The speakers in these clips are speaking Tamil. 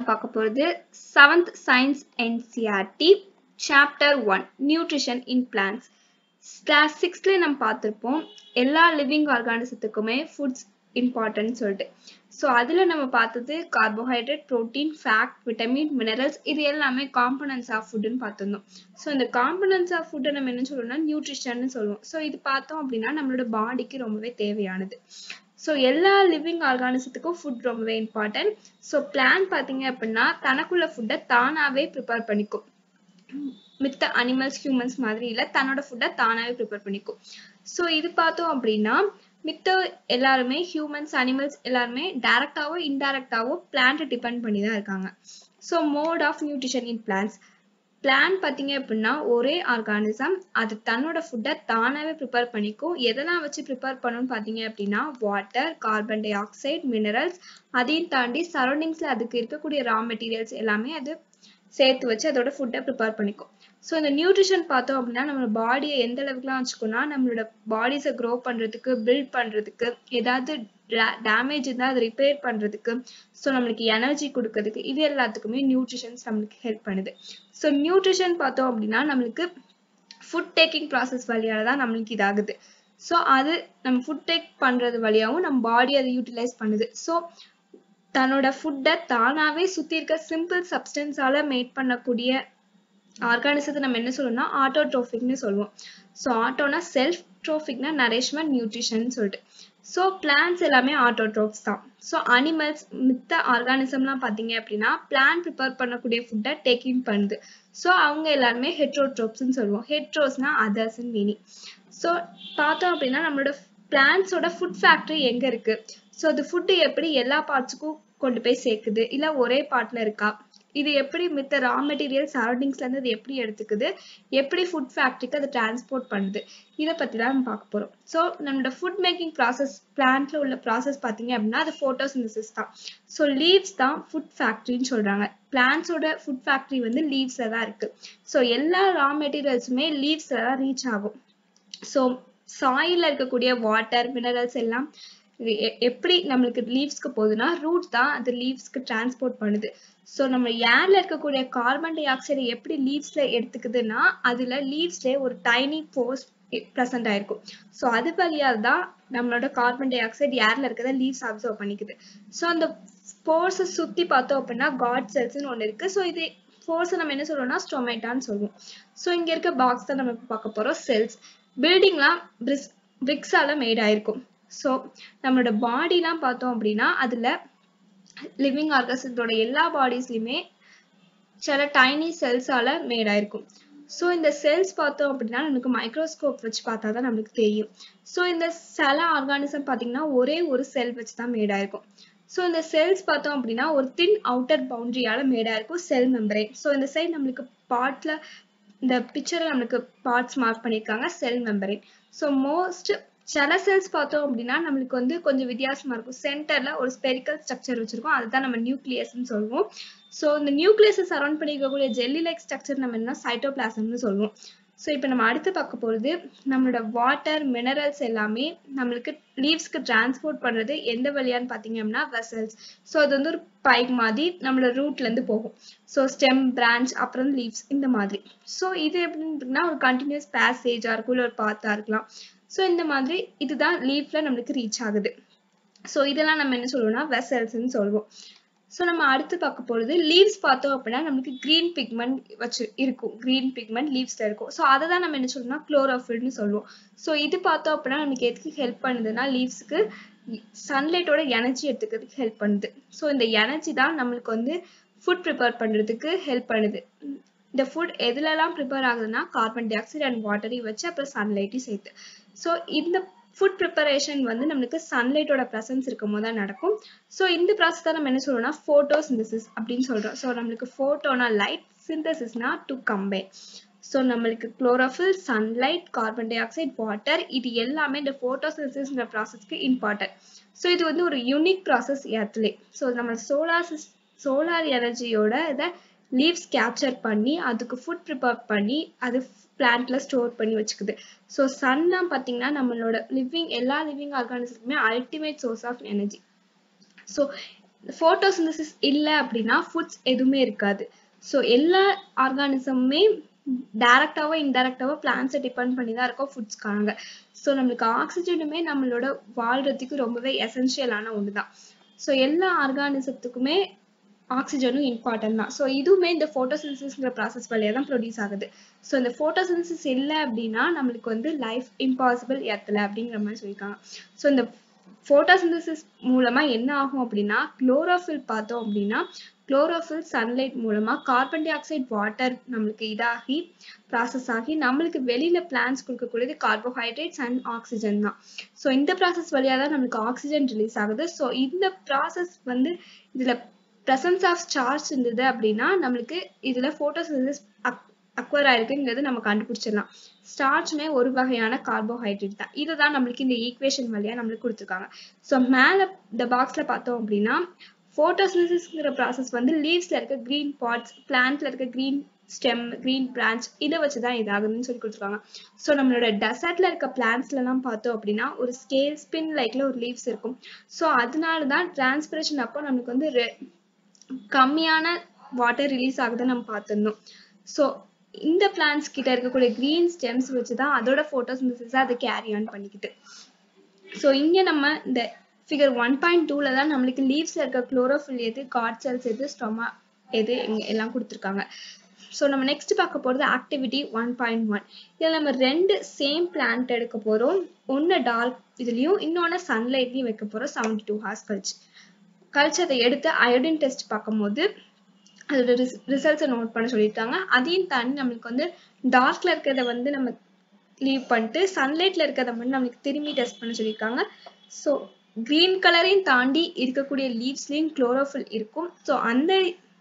பார்க்க போகிறது seventh science NCERT chapter one nutrition in plants class சிக்ஸ்த்லேயே நம்ம பார்த்துருப்போம் எல்லா லிவிங் ஆர்கானிசத்துக்குமே ஃபுட்ஸ் இம்பார்ட்டன்ட் சொல்லிட்டு ஸோ அதில் நம்ம பார்த்தது carbohydrate protein fat vitamin minerals இது எல்லாமே காம்பனன்ஸ் ஆஃப் ஃபுட்டுன்னு பார்த்துருந்தோம் ஸோ இந்த காம்பனன்ஸ் ஆஃப் ஃபுட்டை நம்ம என்ன சொல்லுவோம்னா நியூட்ரிஷன்னு சொல்லுவோம் ஸோ இது பார்த்தோம் அப்படின்னா நம்மளோட பாடிக்கு ரொம்பவே தேவையானது ஸோ எல்லா லிவிங் ஆர்கானிசத்துக்கும் ஃபுட் ரொம்பவே இம்பார்ட்டன்ட் ஸோ பிளான் பார்த்தீங்க அப்படின்னா தனக்குள்ள ஃபுட்டை தானாகவே ப்ரிப்பேர் பண்ணிக்கும் மித்த அனிமல்ஸ் ஹியூமன்ஸ் மாதிரி இல்லை தன்னோட ஃபுட்டை தானாகவே ப்ரிப்பேர் பண்ணிக்கும் ஸோ இது பார்த்தோம் அப்படின்னா மித்த எல்லாருமே ஹியூமன்ஸ் அனிமல்ஸ் எல்லாருமே டைரக்டாவோ இன்டைரக்டாவோ பிளான்ட்டை டிபெண்ட் பண்ணி தான் இருக்காங்க so mode of nutrition in plants plant பார்த்தீங்க அப்படின்னா ஒரே ஆர்கானிசம் அது தன்னோட ஃபுட்டை தானாகவே ப்ரிப்பேர் பண்ணிக்கும் எதெல்லாம் வச்சு ப்ரிப்பேர் பண்ணணும்னு பார்த்தீங்க அப்படின்னா water carbon dioxide minerals அதையும் தாண்டி சரௌண்டிங்ஸில் அதுக்கு இருக்கக்கூடிய ரா மெட்டீரியல்ஸ் எல்லாமே அது சேர்த்து வச்சு அதோட ஃபுட்டை ப்ரிப்பேர் பண்ணிக்கும் ஸோ இந்த நியூட்ரிஷன் பார்த்தோம் அப்படின்னா நம்மளோட பாடியை எந்த அளவுக்குலாம் வச்சுக்கோன்னா நம்மளோட பாடிஸை க்ரோ பண்ணுறதுக்கு பில்ட் பண்ணுறதுக்கு ஏதாவது டேமேஜ் இருந்தால் அதை ரிப்பேர் பண்ணுறதுக்கு ஸோ நம்மளுக்கு எனர்ஜி கொடுக்கறதுக்கு இது எல்லாத்துக்குமே நியூட்ரிஷன்ஸ் நம்மளுக்கு ஹெல்ப் பண்ணுது ஸோ நியூட்ரிஷன் பார்த்தோம் அப்படின்னா நம்மளுக்கு ஃபுட் டேக்கிங் ப்ராசஸ் வழியால தான் நம்மளுக்கு இதாகுது ஸோ அது நம்ம ஃபுட் டேக் பண்ணுறது வழியாகவும் நம்ம பாடி அதை யூட்டிலைஸ் பண்ணுது ஸோ தன்னோட ஃபுட்டை தானாகவே சுற்றி இருக்க சிம்பிள் சப்ஸ்டன்ஸால மேட் பண்ணக்கூடிய ஆர்கானிசத்தை நம்ம என்ன சொல்லுவோம்னா ஆட்டோட்ரோஃபிக்னு சொல்லுவோம் ஸோ ஆட்டோனா செல்ஃப் ட்ரோஃபிக்னா நரிஷ்மெண்ட் நியூட்ரிஷன் சொல்லிட்டு ஸோ பிளான்ஸ் எல்லாமே ஆட்டோட்ரோப்ஸ் தான் ஸோ அனிமல்ஸ் மித்த ஆர்கானிசம்லாம் பார்த்தீங்க அப்படின்னா பிளான் ப்ரிப்பேர் பண்ணக்கூடிய ஃபுட்டை டேக்கிங் பண்ணுது ஸோ அவங்க எல்லாருமே ஹெட்ரோட்ரோப்ஸ்னு சொல்லுவோம் ஹெட்ரோஸ்னா அதர்ஸ்ன்னு மீனிங் ஸோ பார்த்தோம் அப்படின்னா நம்மளோட பிளான்ஸோட ஃபுட் ஃபேக்ட்ரி எங்கே இருக்குது ஸோ அது ஃபுட்டு எப்படி எல்லா பார்ட்ஸுக்கும் கொண்டு போய் சேர்க்குது இல்லை ஒரே பார்ட்டில் இருக்கா இது எப்படி மித்த ரா மெட்டீரியல் சரௌண்டிங்ஸ்லேருந்து அது எப்படி எடுத்துக்குது எப்படி ஃபுட் ஃபேக்ட்ரிக்கு அதை டிரான்ஸ்போர்ட் பண்ணுது இதை பற்றி தான் நம்ம பார்க்க போகிறோம் ஸோ நம்மளோட ஃபுட் மேக்கிங் ப்ராசஸ் பிளான்ட்ல உள்ள ப்ராசஸ் பார்த்தீங்க அப்படின்னா அது ஃபோட்டோசிந்தசிஸ் தான் ஸோ லீவ்ஸ் தான் ஃபுட் ஃபேக்ட்ரின்னு சொல்கிறாங்க பிளான்ஸோட ஃபுட் ஃபேக்ட்ரி வந்து லீவ்ஸில் தான் இருக்குது ஸோ எல்லா ரா மெட்டீரியல்ஸுமே லீவ்ஸில் தான் ரீச் ஆகும் ஸோ சாயிலில் இருக்கக்கூடிய வாட்டர் மினரல்ஸ் எல்லாம் எப்படி நம்மளுக்கு லீவ்ஸ்க்கு போகுதுன்னா ரூட் தான் அது லீவ்ஸ்க்கு டிரான்ஸ்போர்ட் பண்ணுது ஸோ நம்ம ஏர்ல இருக்கக்கூடிய கார்பன் டை ஆக்சைடை எப்படி லீவ்ஸ்ல எடுத்துக்குதுன்னா அதுல லீவ்ஸ்ல ஒரு டைனி போர்ஸ் ப்ரெசென்ட் ஆயிருக்கும் ஸோ அது வழியாக தான் நம்மளோட கார்பன் டை ஆக்சைடு ஏர்ல இருக்கிறத லீவ்ஸ் அப்சர்வ் பண்ணிக்குது ஸோ அந்த போர்ஸை சுற்றி பார்த்தோம் அப்படின்னா காட் செல்ஸ்னு ஒன்று இருக்கு ஸோ இது ஃபோர்ஸை நம்ம என்ன சொல்றோம்னா ஸ்டொமேட்டான்னு சொல்லுவோம் ஸோ இங்கே இருக்க பாக்ஸ் தான் நம்ம பார்க்க போகிறோம் செல்ஸ் பில்டிங்லாம் பிரிஸ் பிரிக்ஸால மேட் ஆயிருக்கும் ஸோ நம்மளோட பாடிலாம் பார்த்தோம் அப்படின்னா அதில் லிவிங் ஆர்கசத்தோட எல்லா பாடிஸ்லையுமே சில டைனி செல்ஸால மேட் ஆயிருக்கும் ஸோ இந்த செல்ஸ் பார்த்தோம் அப்படின்னா நமக்கு மைக்ரோஸ்கோப் வச்சு பார்த்தா தான் நம்மளுக்கு தெரியும் ஸோ இந்த சில ஆர்கானிசம் பார்த்தீங்கன்னா ஒரே ஒரு செல் வச்சு தான் மேட் ஆயிருக்கும் ஸோ இந்த செல்ஸ் பார்த்தோம் அப்படின்னா ஒரு தின் அவுட்டர் பவுண்டரியால மேட் ஆயிருக்கும் செல் மெம்பரேன் ஸோ இந்த சைட் நம்மளுக்கு பார்ட்ல இந்த பிக்சரில் நம்மளுக்கு பார்ட்ஸ் மார்க் பண்ணியிருக்காங்க செல் மெம்பரேன் ஸோ மோஸ்ட் சில செல்ஸ் பார்த்தோம் அப்படின்னா நம்மளுக்கு வந்து கொஞ்சம் வித்தியாசமா இருக்கும் சென்டர்ல ஒரு ஸ்பெரிக்கல் ஸ்ட்ரக்சர் வச்சிருக்கோம் அதுதான் நம்ம நியூக்ளியஸ்ன்னு சொல்லுவோம் ஸோ இந்த நியூக்ளியஸை சரௌண்ட் பண்ணிக்கக்கூடிய ஜெல்லி லைக் ஸ்ட்ரக்சர் நம்ம என்ன சைட்டோபிளாசம்னு சொல்லுவோம் ஸோ இப்போ நம்ம அடுத்து பார்க்க போகிறது நம்மளோட வாட்டர் மினரல்ஸ் எல்லாமே நம்மளுக்கு லீவ்ஸ்க்கு டிரான்ஸ்போர்ட் பண்ணுறது எந்த வழியான்னு பார்த்தீங்க அப்படின்னா வெசல்ஸ் ஸோ அது வந்து ஒரு பைக் மாதிரி நம்மளோட ரூட்லேருந்து போகும் ஸோ ஸ்டெம் பிரான்ச் அப்புறம் லீவ்ஸ் இந்த மாதிரி ஸோ இது எப்படின்னா ஒரு கண்டினியூஸ் பேசேஜாக இருக்கும் இல்லை ஒரு பாத்தாக இருக்கலாம் ஸோ இந்த மாதிரி இதுதான் லீஃப்ல நம்மளுக்கு ரீச் ஆகுது ஸோ இதெல்லாம் நம்ம என்ன சொல்லுவோம்னா வெசல்ஸ்ன்னு சொல்லுவோம் ஸோ நம்ம அடுத்து பார்க்க போகிறது லீவ்ஸ் பார்த்தோம் அப்படின்னா நம்மளுக்கு க்ரீன் பிக்மெண்ட் வச்சு இருக்கும் க்ரீன் பிக்மெண்ட் லீவ்ஸில் இருக்கும் ஸோ அதை தான் நம்ம என்ன சொல்லணும்னா குளோரோஃபில்னு சொல்லுவோம் ஸோ இது பார்த்தோம் அப்படின்னா நமக்கு எதுக்கு ஹெல்ப் பண்ணுதுன்னா லீவ்ஸுக்கு சன்லைட்டோட எனர்ஜி எடுத்துக்கிறதுக்கு ஹெல்ப் பண்ணுது ஸோ இந்த எனர்ஜி தான் நம்மளுக்கு வந்து ஃபுட் ப்ரிப்பேர் பண்ணுறதுக்கு ஹெல்ப் பண்ணுது இந்த ஃபுட் எதுலலாம் ப்ரிப்பேர் ஆகுதுன்னா கார்பன் டை ஆக்சைடு அண்ட் வாட்டரையும் வச்சு அப்புறம் சன்லைட்டையும் சேர்த்து ஸோ இந்த ஃபுட் ப்ரிப்பரேஷன் வந்து நம்மளுக்கு சன்லைட்டோட ப்ரெசன்ஸ் இருக்கும் போது தான் நடக்கும் ஸோ இந்த ப்ராசஸ் தான் நம்ம என்ன சொல்றோம்னா ஃபோட்டோ சிந்தசிஸ் அப்படின்னு சொல்றோம் ஸோ நம்மளுக்கு ஃபோட்டோனா லைட் சிந்தசிஸ்னா டு கம்பைன் ஸோ நம்மளுக்கு chlorophyll sunlight carbon dioxide water இது எல்லாமே இந்த ஃபோட்டோசிந்தசிஸ்ங்கிற ப்ராசஸ்க்கு இம்பார்ட்டன்ட் ஸோ இது வந்து ஒரு யூனிக் ப்ராசஸ் ஏர்த்லே ஸோ நம்ம சோலார் சிஸ் சோலார் எனர்ஜியோட இதை லீவ்ஸ் கேப்சர் பண்ணி அதுக்கு ஃபுட் ப்ரிப்பேர் பண்ணி அது பிளான்ட்ல ஸ்டோர் பண்ணி வச்சுக்குது ஸோ சன்லாம் பார்த்தீங்கன்னா நம்மளோட லிவிங் எல்லா லிவிங் ஆர்கானிசத்துக்குமே ultimate source of energy so photosynthesis இல்லை அப்படின்னா ஃபுட்ஸ் எதுவுமே இருக்காது ஸோ எல்லா ஆர்கானிசமுமே டைரக்டாவோ இன்டைரக்டாவோ பிளான்ஸை டிபெண்ட் பண்ணி தான் இருக்கோம் ஃபுட்ஸ்க்காக ஸோ நம்மளுக்கு ஆக்சிஜனுமே நம்மளோட வாழ்றதுக்கு ரொம்பவே எசென்ஷியலான ஒன்று தான் ஸோ எல்லா ஆர்கானிசத்துக்குமே ஆக்சிஜனும் இம்பார்ட்டன்ட் தான் ஸோ இதுவுமே இந்த ஃபோட்டோசின்சிஸ்ங்கிற ப்ராசஸ் வழியாக தான் ப்ரொடியூஸ் ஆகுது ஸோ இந்த ஃபோட்டோசின்சிஸ் இல்லை அப்படின்னா நம்மளுக்கு வந்து லைஃப் இம்பாசிபிள் எர்த்தில் அப்படிங்கிற மாதிரி சொல்லியிருக்காங்க ஸோ இந்த ஃபோட்டோசிந்தசிஸ் மூலமா என்ன ஆகும் அப்படின்னா குளோரோஃபில் பார்த்தோம் அப்படின்னா குளோரோஃபில் சன்லைட் மூலமா கார்பன் டை ஆக்சைடு வாட்டர் நம்மளுக்கு இதாகி ப்ராசஸ் ஆகி நம்மளுக்கு வெளியில பிளான்ஸ் கொடுக்கக்கூடியது கார்போஹைட்ரேட்ஸ் அண்ட் ஆக்சிஜன் தான் ஸோ இந்த ப்ராசஸ் வழியாக தான் நம்மளுக்கு ஆக்சிஜன் ரிலீஸ் ஆகுது ஸோ இந்த ப்ராசஸ் வந்து இதுல ப்ரெசன்ஸ் ஆஃப் சார்ஜ் இருந்தது அப்படின்னா நம்மளுக்கு இதுல ஃபோட்டோசிந்தசிஸ் அக்வர் ஆயிருக்குங்கிறது நம்ம கண்டுபிடிச்சிடலாம் ஸ்டார்ச்மே ஒரு வகையான கார்போஹைட்ரேட் தான் இதுதான் நம்மளுக்கு இந்த ஈக்குவேஷன் வழியா நம்மளுக்கு கொடுத்துருக்காங்க ஸோ மேல இந்த பாக்ஸ்ல பார்த்தோம் அப்படின்னா ஃபோட்டோசிந்தசிஸ்ங்கிற ப்ராசஸ் வந்து லீவ்ஸ்ல இருக்க கிரீன் பாட்ஸ் பிளான்ட்ல இருக்க கிரீன் ஸ்டெம் கிரீன் பிரான்ச் இதை வச்சு தான் இதாகுதுன்னு சொல்லி கொடுத்துருக்காங்க ஸோ நம்மளோட டெசர்ட்ல இருக்க பிளான்ட்ஸ்லாம் பார்த்தோம் அப்படின்னா ஒரு ஸ்கேல் ஸ்பின் லைக்ல ஒரு லீவ்ஸ் இருக்கும் ஸோ அதனால தான் டிரான்ஸ்பிரேஷன் அப்போ நம்மளுக்கு வந்து கம்மியான வாட்டர் ரிலீஸ் ஆகுதுன்னு நம்ம பார்த்துருந்தோம் ஸோ இந்த பிளான்ஸ் கிட்ட இருக்கக்கூடிய கிரீன் ஸ்டெம்ஸ் வச்சு தான் அதோட ஃபோட்டோசிந்தசிஸை அதை கேரி ஆன் பண்ணிக்கிட்டு ஸோ இங்கே நம்ம இந்த ஃபிகர் ஒன் பாயிண்ட் டூல தான் நம்மளுக்கு லீவ்ஸ்ல இருக்க குளோரோஃபில் எது காட் செல்ஸ் எது ஸ்டொமா எது எல்லாம் கொடுத்துருக்காங்க ஸோ நம்ம நெக்ஸ்ட் பார்க்க போகிறது ஆக்டிவிட்டி ஒன் பாயிண்ட் ஒன் இதில் நம்ம ரெண்டு சேம் பிளான்ட் எடுக்க போகிறோம் ஒன்று டார்க் இதுலேயும் இன்னொன்று சன்லைட்லையும் வைக்க போகிறோம் செவன்டி டூ ஹார்ஸ் கழிச்சு கழிச்சு அதை எடுத்து அயோடின் டெஸ்ட் பார்க்கும்போது அதோட ரிசல்ட்ஸை நோட் பண்ண சொல்லியிருக்காங்க அதையும் தாண்டி நம்மளுக்கு வந்து டார்க்ல இருக்கிறத வந்து நம்ம லீவ் பண்ணிட்டு சன்லைட்ல இருக்கிறத வந்து நம்மளுக்கு திரும்பி டெஸ்ட் பண்ண சொல்லியிருக்காங்க ஸோ கிரீன் கலரையும் தாண்டி இருக்கக்கூடிய லீவ்ஸ்லையும் குளோரோஃபில் இருக்கும் ஸோ அந்த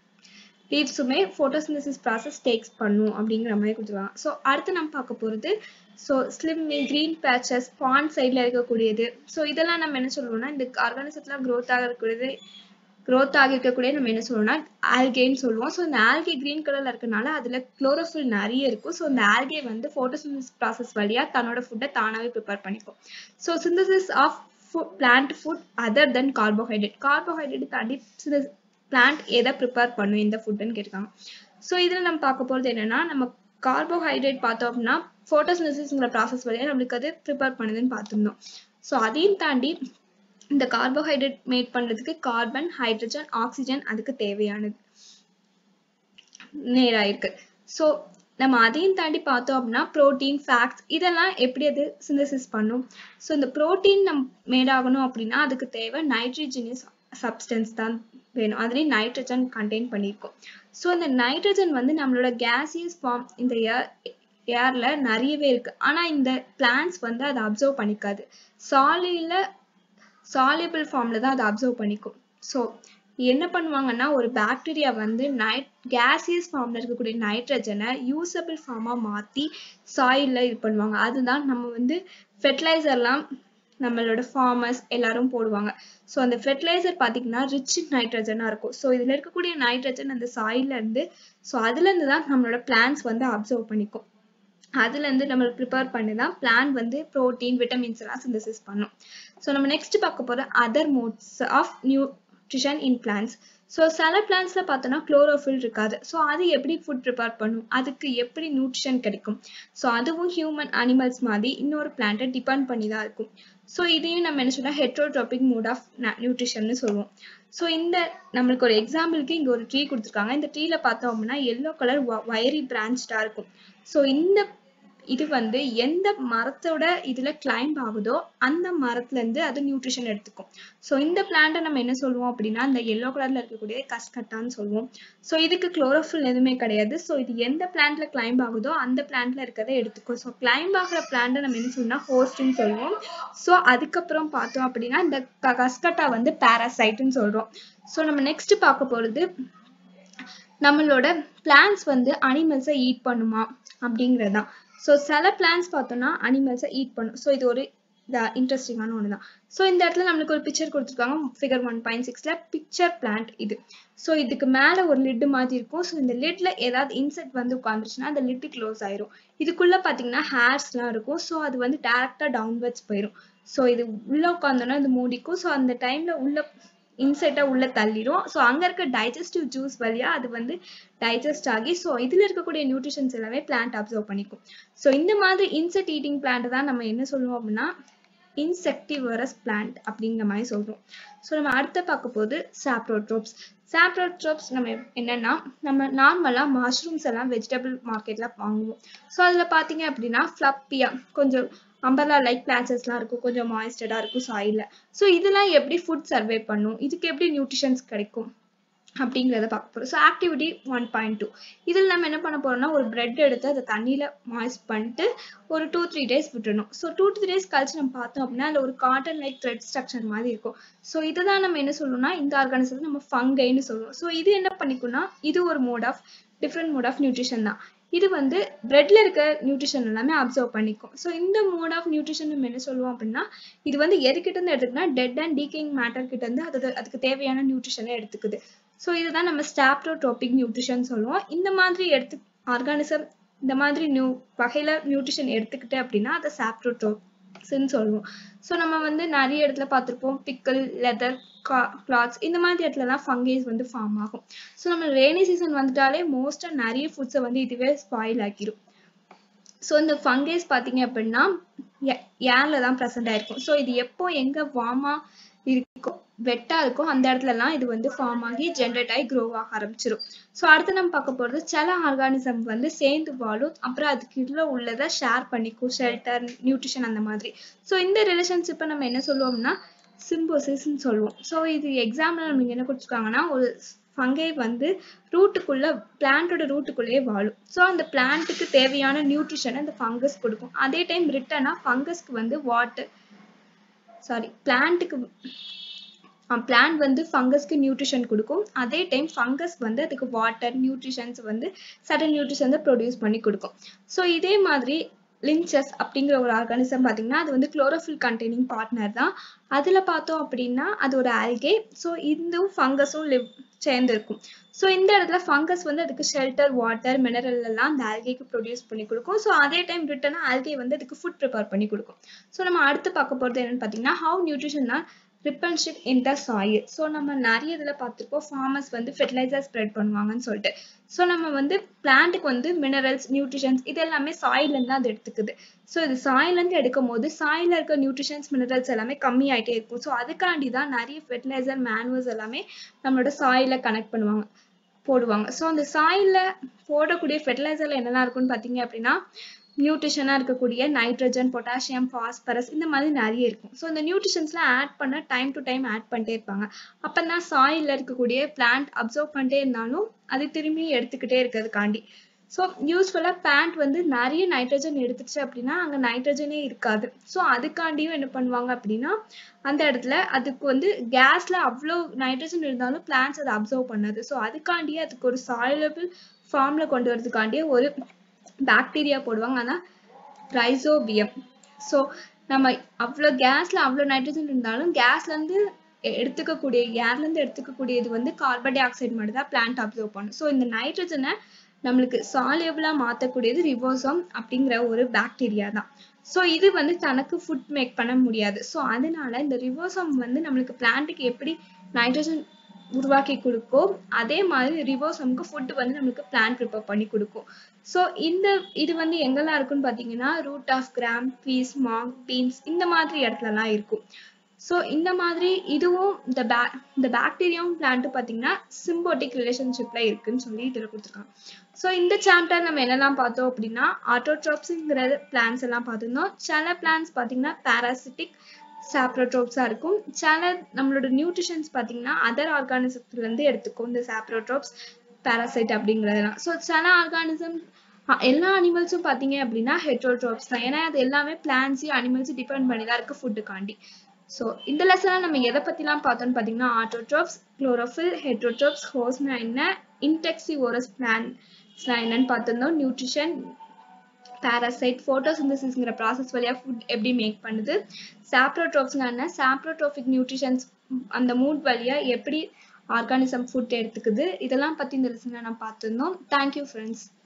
லீவ்ஸுமே ஃபோட்டோசிந்தசிஸ் ப்ராசஸ் டேக்ஸ் பண்ணும் அப்படிங்கிற மாதிரி கொடுத்துருவாங்க ஸோ அடுத்து நம்ம பார்க்க போகிறது so slimy green patches pond சைடில் இருக்கக்கூடியது ஸோ இதெல்லாம் நம்ம என்ன சொல்லுவோம்னா இந்த ஆர்கானிசத்தில் க்ரோத் ஆகக்கூடியது க்ரோத் ஆகிருக்கக்கூடிய நம்ம என்ன சொல்லுவோம்னா ஆல்கேன்னு சொல்லுவோம் ஸோ இந்த ஆல்கே க்ரீன் கலர்ல இருக்கனால அதுல குளோரோஃபில் நிறைய இருக்கும் ஸோ இந்த ஆல்கே வந்து ஃபோட்டோசிந்தசிஸ் ப்ராசஸ் வழியா தன்னோட ஃபுட்டை தானாவே ப்ரிப்பேர் பண்ணிக்கும் so synthesis of plant food other then carbohydrate carbohydrate தாண்டி பிளான்ட் எதை ப்ரிப்பேர் பண்ணும் இந்த ஃபுட்டுன்னு கேட்டிருக்காங்க ஸோ இதில் நம்ம பார்க்க போகிறது என்னன்னா நம்ம கார்போஹைட்ரேட் பார்த்தோம் அப்படின்னா ஃபோட்டோசிந்தசிஸ்ங்கிற ப்ராசஸ் வழியாக நம்மளுக்கு அது ப்ரிப்பேர் பண்ணுதுன்னு பார்த்துருந்தோம் ஸோ அதையும் தாண்டி இந்த கார்போஹைட்ரேட் மேட் பண்றதுக்கு கார்பன் ஹைட்ரஜன் ஆக்சிஜன் அதுக்கு தேவையானது நேராயிருக்கு ஸோ நம்ம அதையும் தாண்டி பார்த்தோம் அப்படின்னா ப்ரோட்டீன் ஃபேக்ட்ஸ் இதெல்லாம் எப்படி அது சிந்தசிஸ் பண்ணும் ஸோ இந்த ப்ரோட்டீன் நம் மேட் ஆகணும் அப்படின்னா அதுக்கு தேவை நைட்ரஜனியஸ் சப்ஸ்டன்ஸ் தான் வேணும் அதுலேயும் நைட்ரஜன் கண்டெயின் பண்ணியிருக்கோம் ஸோ இந்த நைட்ரஜன் வந்து நம்மளோட கேசியஸ் ஃபார்ம் இந்த ஏர் ஏர்ல நிறையவே இருக்கு ஆனா இந்த பிளான்ஸ் வந்து அதை அப்சர்வ் பண்ணிக்காது சாலியில சாலியபிள் ஃபார்ம்ல தான் அதை அப்சர்வ் பண்ணிக்கும் ஸோ என்ன பண்ணுவாங்கன்னா ஒரு பாக்டீரியா வந்து நைட் கேசியஸ் ஃபார்ம்ல இருக்கக்கூடிய நைட்ரஜனை யூசபிள் ஃபார்மா மாத்தி சாயில்ல இது பண்ணுவாங்க அதுதான் நம்ம வந்து ஃபெர்டிலைசர்லாம் நம்மளோட ஃபார்மர்ஸ் எல்லாரும் போடுவாங்க ஸோ அந்த ஃபெர்டிலைசர் பார்த்தீங்கன்னா ரிச் நைட்ரஜனாக இருக்கும் ஸோ இதில் இருக்கக்கூடிய நைட்ரஜன் அந்த சாயில்ல இருந்து ஸோ அதுலேருந்து தான் நம்மளோட பிளான்ஸ் வந்து அப்சர்வ் பண்ணிக்கும் அதுலேருந்து நம்ம ப்ரிப்பேர் பண்ணி தான் பிளான் வந்து ப்ரோட்டீன் விட்டமின்ஸ் எல்லாம் சிந்தசிஸ் பண்ணும் ஸோ நம்ம நெக்ஸ்ட் பார்க்க போகிற other modes of nutrition in plants so சில பிளான்ஸ்ல பார்த்தோன்னா குளோரோஃபில் இருக்காது ஸோ அது எப்படி ஃபுட் ப்ரிப்பேர் பண்ணும் அதுக்கு எப்படி நியூட்ரிஷன் கிடைக்கும் ஸோ அதுவும் ஹியூமன் அனிமல்ஸ் மாதிரி இன்னொரு பிளான்ட்டை டிபெண்ட் பண்ணி தான் இருக்கும் ஸோ இதையும் நம்ம என்ன சொன்னால் ஹெட்ரோட்ராபிக் மூட் ஆஃப் நியூட்ரிஷன்னு சொல்லுவோம் ஸோ இந்த நம்மளுக்கு ஒரு எக்ஸாம்பிளுக்கு இங்கே ஒரு ட்ரீ கொடுத்துருக்காங்க இந்த ட்ரீல பார்த்தோம் அப்படின்னா எல்லோ கலர் வயரி பிரான்ச்டா இருக்கும் ஸோ இந்த இது வந்து எந்த மரத்தோட இதுல கிளைம்ப் ஆகுதோ அந்த மரத்துல இருந்து அது நியூட்ரிஷன் எடுத்துக்கும் ஸோ இந்த பிளான்ட்டை நம்ம என்ன சொல்லுவோம் அப்படின்னா இந்த எல்லோ கலர்ல இருக்கக்கூடிய கஸ்கட்டான்னு சொல்லுவோம் ஸோ இதுக்கு குளோரோஃபில் எதுவுமே கிடையாது ஸோ இது எந்த பிளான்ட்ல கிளைம்ப் ஆகுதோ அந்த பிளான்ட்ல இருக்கிறத எடுத்துக்கும் ஸோ கிளைம்ப் ஆகிற பிளான்ட்டை நம்ம என்ன சொல்லணும்னா ஹோஸ்ட்னு சொல்லுவோம் ஸோ அதுக்கப்புறம் பார்த்தோம் அப்படின்னா இந்த கஸ்கட்டா வந்து பாராசைட்னு சொல்றோம் ஸோ நம்ம நெக்ஸ்ட் பார்க்க போறது நம்மளோட பிளான்ஸ் வந்து அனிமல்ஸை ஈட் பண்ணுமா அப்படிங்கிறது தான் ஸோ சில பிளான்ஸ் பார்த்தோம்னா அனிமல்ஸை ஈட் பண்ணும் ஸோ இது ஒரு இன்ட்ரெஸ்டிங்கான ஒன்று தான் ஸோ இந்த இடத்துல நம்மளுக்கு ஒரு பிக்சர் கொடுத்துருக்காங்க ஃபிகர் ஒன் பாயிண்ட் சிக்ஸில் பிக்சர் பிளான்ட் இது ஸோ இதுக்கு மேலே ஒரு லிட்டு மாதிரி இருக்கும் ஸோ இந்த லிட்டில் ஏதாவது இன்செக்ட் வந்து உட்காந்துருச்சுன்னா அந்த லிட்டு க்ளோஸ் ஆயிரும் இதுக்குள்ளே பார்த்தீங்கன்னா ஹேர்ஸ்லாம் இருக்கும் ஸோ அது வந்து டேரெக்டாக டவுன்வர்ட்ஸ் போயிடும் ஸோ இது உள்ளே உட்காந்தோன்னா இது மூடிக்கும் ஸோ அந்த டைமில் உள்ள இன்செட்டை உள்ள தள்ளிடும் ஸோ அங்க இருக்க டைஜஸ்டிவ் ஜூஸ் வழியா அது வந்து டைஜஸ்ட் ஆகி ஸோ இதுல இருக்கக்கூடிய நியூட்ரிஷன்ஸ் எல்லாமே பிளான்ட் அப்சர்வ் பண்ணிக்கும் ஸோ இந்த மாதிரி இன்செக்ட் ஈட்டிங் பிளான்ட் தான் நம்ம என்ன சொல்லுவோம் அப்படின்னா இன்செக்டிவரஸ் பிளான்ட் அப்படிங்கிற மாதிரி சொல்றோம் ஸோ நம்ம அடுத்த பார்க்க போது சாப்ரோட்ரோப்ஸ் சாப்ரோட்ரோப்ஸ் நம்ம என்னன்னா நம்ம நார்மலா மஷ்ரூம்ஸ் எல்லாம் வெஜிடபிள் மார்க்கெட்ல வாங்குவோம் ஸோ அதுல பாத்தீங்க அப்படின்னா ஃப்ளப்பியா கொஞ்சம் அம்பர்லா லைக் பிளான்சஸ்லாம் இருக்கும் கொஞ்சம் மாய்ஸ்டடா இருக்கும் சாயில்ல ஸோ இதெல்லாம் எப்படி ஃபுட் சர்வே பண்ணும் இதுக்கு எப்படி நியூட்ரிஷன்ஸ் கிடைக்கும் அப்படிங்கிறத பார்க்க போறோம் so activity one point two இதில் நம்ம என்ன பண்ண போறோம்னா ஒரு பிரெட் எடுத்து அதை தண்ணியில மாய்ஸ்ட் பண்ணிட்டு ஒரு டூ த்ரீ டேஸ் விட்டுறணும் ஸோ டூ த்ரீ டேஸ் கழிச்சு நம்ம பார்த்தோம் அப்படின்னா அதில் ஒரு காட்டன் லைக் த்ரெட் ஸ்ட்ரக்சர் மாதிரி இருக்கும் ஸோ இதை தான் நம்ம என்ன சொல்லணும்னா இந்த ஆர்கானிசத்தை நம்ம ஃபங்கைன்னு சொல்லுவோம் ஸோ இது என்ன பண்ணிக்கும்னா இது ஒரு mode of different mode of nutrition தான் இது வந்து பிரெட்ல இருக்க நியூட்ரிஷன் எல்லாமே அப்சர்வ் பண்ணிக்கும் ஸோ இந்த மோட் ஆஃப் நியூட்ரிஷன் நம்ம என்ன சொல்லுவோம் அப்படின்னா இது வந்து எதுக்கிட்ட இருந்து எடுத்துக்கினா டெட் அண்ட் டீக்கிங் மேட்டர் கிட்ட இருந்து அது அதுக்கு தேவையான நியூட்ரிஷனை எடுத்துக்குது ஸோ இதுதான் நம்ம ஸ்டாப்ரோட்ரோபிக் நியூட்ரிஷன் சொல்லுவோம் இந்த மாதிரி எடுத்து ஆர்கானிசம் இந்த மாதிரி நியூ வகையில நியூட்ரிஷன் எடுத்துக்கிட்டு அப்படின்னா அதை சாப்ரோட்ரோப்ஸ்ன்னு சொல்லுவோம் ஸோ நம்ம வந்து நிறைய இடத்துல பார்த்துருப்போம் பிக்கல் லெதர் கிளாத்ஸ் இந்த மாதிரி இடத்துலலாம் ஃபங்கேஸ் வந்து ஃபார்ம் ஆகும் ஸோ நம்ம ரெய்னி சீசன் வந்துட்டாலே மோஸ்டா நிறைய ஃபுட்ஸை வந்து இதுவே ஸ்பாயில் ஆக்கிரும் ஸோ இந்த ஃபங்கேஸ் பார்த்தீங்க அப்படின்னா ஏர்ல தான் ப்ரெசென்ட் ஆயிருக்கும் ஸோ இது எப்போ எங்க வார்மா இருக்கோ வெட்டா இருக்கோ அந்த இடத்துலலாம் இது வந்து ஃபார்ம் ஆகி ஜென்ரேட் ஆகி க்ரோ ஆக ஆரம்பிச்சிடும் ஸோ அடுத்து நம்ம பார்க்க போறது சில ஆர்கானிசம் வந்து சேர்ந்து வாழும் அப்புறம் அதுக்குள்ள உள்ளதை ஷேர் பண்ணிக்கும் ஷெல்டர் நியூட்ரிஷன் அந்த மாதிரி ஸோ இந்த ரிலேஷன்ஷிப்பை நம்ம என்ன சொல்லுவோம்னா சிம்போசிஸ்ன்னு சொல்லுவோம் ஸோ இது எக்ஸாம்பிள் நமக்கு என்ன கொடுத்துருக்காங்கன்னா ஒரு ஃபங்கை வந்து ரூட்டுக்குள்ள பிளான்ட்டோட ரூட்டுக்குள்ளேயே வாழும் ஸோ அந்த பிளான்ட்டுக்கு தேவையான நியூட்ரிஷனை அந்த ஃபங்கஸ் கொடுக்கும் அதே டைம் ரிட்டனா ஃபங்கஸ்க்கு வந்து வாட்டர் சாரி பிளான்ட்டுக்கு பிளான்ட் வந்து ஃபங்கஸ்க்கு நியூட்ரிஷன் கொடுக்கும் அதே டைம் ஃபங்கஸ் வந்து அதுக்கு வாட்டர் நியூட்ரிஷன்ஸ் வந்து சடன் நியூட்ரிஷன் ப்ரொடியூஸ் பண்ணி கொடுக்கும் ஸோ இதே மாதிரி லின்சஸ் அப்படிங்கிற ஒரு ஆர்கானிசம் பார்த்தீங்கன்னா அது வந்து குளோரோஃபில் கண்டெய்னிங் பார்ட்னர் தான் அதில் பார்த்தோம் அப்படின்னா அது ஒரு ஆல்கே ஸோ இதுவும் ஃபங்கஸும் லிவ் சேர்ந்து இருக்கும் ஸோ இந்த இடத்துல ஃபங்கஸ் வந்து அதுக்கு ஷெல்டர் வாட்டர் மினரல் எல்லாம் அந்த ஆல்கேக்கு ப்ரொடியூஸ் பண்ணி கொடுக்கும் ஸோ அதே டைம் ரிட்டனா ஆல்கே வந்து அதுக்கு ஃபுட் ப்ரிப்பேர் பண்ணி கொடுக்கும் ஸோ நம்ம அடுத்து பார்க்க போகிறது என்னன்னு பார்த்தீங்கன்னா ஹவு நியூட்ரிஷன்னா replenish in the soil so நம்ம நிறைய இதில் பார்த்துருப்போம் ஃபார்மர்ஸ் வந்து ஃபெர்டிலைசர் ஸ்ப்ரெட் பண்ணுவாங்கன்னு சொல்லிட்டு ஸோ நம்ம வந்து பிளான்ட்டுக்கு வந்து மினரல்ஸ் நியூட்ரிஷன்ஸ் இது எல்லாமே சாயிலேருந்து தான் அது எடுத்துக்குது ஸோ இது சாயிலேருந்து எடுக்கும் போது சாயில இருக்க நியூட்ரிஷன்ஸ் மினரல்ஸ் எல்லாமே கம்மி ஆகிட்டே இருக்கும் ஸோ அதுக்காண்டி தான் நிறைய ஃபெர்டிலைசர் மேனுவல்ஸ் எல்லாமே நம்மளோட சாயில கனெக்ட் பண்ணுவாங்க போடுவாங்க ஸோ அந்த சாயில போடக்கூடிய ஃபெர்டிலைசர்ல என்னெல்லாம் இருக்குன்னு பார்த்தீங்க அப்படின்னா நியூட்ரிஷனாக இருக்கக்கூடிய நைட்ரஜன் பொட்டாசியம் ஃபாஸ்பரஸ் இந்த மாதிரி நிறைய இருக்கும் ஸோ இந்த நியூட்ரிஷன்ஸ்லாம் ஆட் பண்ண டைம் டு டைம் ஆட் பண்ணிட்டே இருப்பாங்க அப்போ தான் சாயிலில் இருக்கக்கூடிய பிளான்ட் அப்சர்வ் பண்ணிட்டே இருந்தாலும் அது திரும்பி எடுத்துக்கிட்டே இருக்கிறதுக்காண்டி ஸோ யூஸ்ஃபுல்லாக பிளான்ட் வந்து நிறைய நைட்ரஜன் எடுத்துச்சு அப்படின்னா அங்கே நைட்ரஜனே இருக்காது ஸோ அதுக்காண்டியும் என்ன பண்ணுவாங்க அப்படின்னா அந்த இடத்துல அதுக்கு வந்து கேஸில் அவ்வளோ நைட்ரஜன் இருந்தாலும் பிளான்ட்ஸ் அதை அப்சர்வ் பண்ணாது ஸோ அதுக்காண்டியே அதுக்கு ஒரு சாயிலபிள் ஃபார்மில் கொண்டு வரதுக்காண்டியே ஒரு பாக்டீரியா போடுவாங்க அதான் ரைசோபியம் ஸோ நம்ம அவ்வளோ கேஸ்ல அவ்வளோ நைட்ரஜன் இருந்தாலும் கேஸ்லேருந்து எடுத்துக்கக்கூடிய ஏர்லேருந்து எடுத்துக்கக்கூடியது வந்து கார்பன் டை ஆக்சைடு மட்டும் தான் பிளான்ட் அப்சர்வ் பண்ணும் ஸோ இந்த நைட்ரஜனை நம்மளுக்கு சாலியபிளாக மாற்றக்கூடியது ரிவோசோம் அப்படிங்கிற ஒரு பாக்டீரியா தான் ஸோ இது வந்து தனக்கு ஃபுட் மேக் பண்ண முடியாது ஸோ அதனால இந்த ரிவோசோம் வந்து நம்மளுக்கு பிளான்ட்டுக்கு எப்படி நைட்ரஜன் உருவாக்கி கொடுக்கும் அதே மாதிரி ரிவோசம்க்கு ஃபுட் வந்து நம்மளுக்கு பிளான் ப்ரிப்பேர் பண்ணி கொடுக்கும் ஸோ இந்த இது வந்து எங்கெல்லாம் இருக்குன்னு பார்த்தீங்கன்னா root of gram peas moong beans இந்த மாதிரி இடத்துலலாம் இருக்கும் ஸோ இந்த மாதிரி இதுவும் இந்த பே இந்த பாக்டீரியாவும் பிளான்ட்டு பார்த்தீங்கன்னா சிம்போட்டிக் ரிலேஷன்ஷிப்ல இருக்குன்னு சொல்லி இதில் கொடுத்துருக்காங்க ஸோ இந்த சாப்டர் நம்ம என்னெல்லாம் பார்த்தோம் அப்படின்னா ஆட்டோட்ராப்ஸுங்கிற பிளான்ஸ் எல்லாம் பார்த்துருந்தோம் சில பிளான்ஸ் பார்த்தீங்கன்னா பாராசிட்டிக் சாப்ரோட்ரோப்ஸாக இருக்கும் சில நம்மளோட நியூட்ரிஷன்ஸ் பார்த்தீங்கன்னா அதர் ஆர்கானிசத்துலேருந்து எடுத்துக்கும் இந்த சாப்ரோட்ரோப்ஸ் பாராசைட் அப்படிங்கிறதெல்லாம் ஸோ சில ஆர்கானிசம் எல்லா அனிமல்ஸும் பார்த்தீங்க அப்படின்னா ஹெட்ரோட்ரோப்ஸ் தான் ஏன்னா அது எல்லாமே பிளான்ஸையும் அனிமல்ஸையும் டிபெண்ட் பண்ணி தான் இருக்கு ஃபுட்டுக்காண்டி ஸோ இந்த லெசனில் நம்ம எதை பற்றிலாம் பார்த்தோம்னு பார்த்தீங்கன்னா ஆட்டோட்ரோப்ஸ் குளோரோஃபில் ஹெட்ரோட்ரோப்ஸ் ஹோஸ்னா என்ன இன்டெக்சிவோரஸ் பிளான்ஸ்னா என்னன்னு பார்த்துருந்தோம் நியூட்ரிஷன் பாராசைட் ஃபோட்டோசிந்தசிஸ்ங்கிற ப்ராசஸ் வழியாக ஃபுட் எப்படி மேக் பண்ணுது சாப்ரோட்ரோப்ஸ்னா என்ன சாப்ரோட்ரோபிக் நியூட்ரிஷன்ஸ் அந்த மூட் வழியாக எப்படி ஆர்கானிசம் ஃபுட் எடுத்துக்குது இதெல்லாம் பற்றி இந்த லெசனில் நான் பார்த்துருந்தோம் தேங்க்யூ ஃப்ரெண்ட்ஸ்